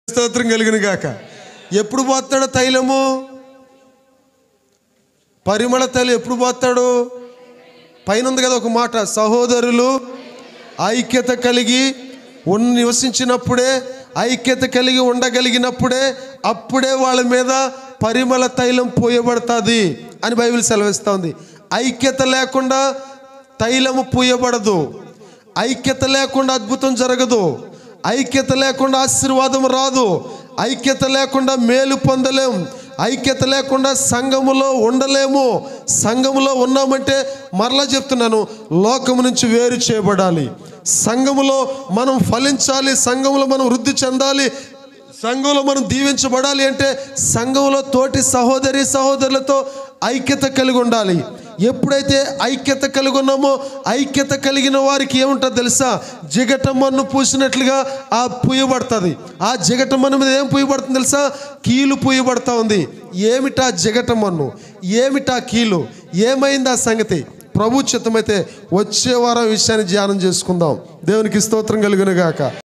స్తోత్రం కలిగిన గాక ఎప్పుడు పోతాడు తైలము పరిమళ తైలం ఎప్పుడు పోతాడు పైన ఉంది కదా ఒక మాట సహోదరులు ఐక్యత కలిగి ఉన్ నివసించినప్పుడే ఐక్యత కలిగి ఉండగలిగినప్పుడే అప్పుడే వాళ్ళ మీద పరిమళ తైలం పోయబడుతుంది అని బైబిల్ సెలవిస్తోంది ఐక్యత లేకుండా తైలము పూయబడదు ఐక్యత లేకుండా అద్భుతం జరగదు ఐక్యత లేకుండా ఆశీర్వాదం రాదు ఐక్యత లేకుండా మేలు పొందలేం ఐక్యత లేకుండా సంఘములో ఉండలేము సంఘములో ఉన్నామంటే మరలా చెప్తున్నాను లోకము నుంచి వేరు చేయబడాలి సంఘములో మనం ఫలించాలి సంఘములో మనం వృద్ధి చెందాలి సంఘంలో మనం దీవించబడాలి అంటే సంఘంలో తోటి సహోదరి సహోదరులతో ఐక్యత కలిగి ఉండాలి ఎప్పుడైతే ఐక్యత కలిగి ఉన్నామో ఐక్యత కలిగిన వారికి ఏముంటుంది తెలుసా జిగటమన్ను పూసినట్లుగా ఆ పూయబడుతుంది ఆ జిగటమన్ను మీద ఏం పూయబడుతుంది తెలుసా కీలు పూయబడతా ఉంది ఏమిటా జిగటమన్ను ఏమిటా కీలు ఏమైంది ఆ సంగతి ప్రభు చిత్తమైతే వచ్చే వారం ఈ విషయాన్ని ధ్యానం చేసుకుందాం దేవునికి స్తోత్రం కలుగును గాక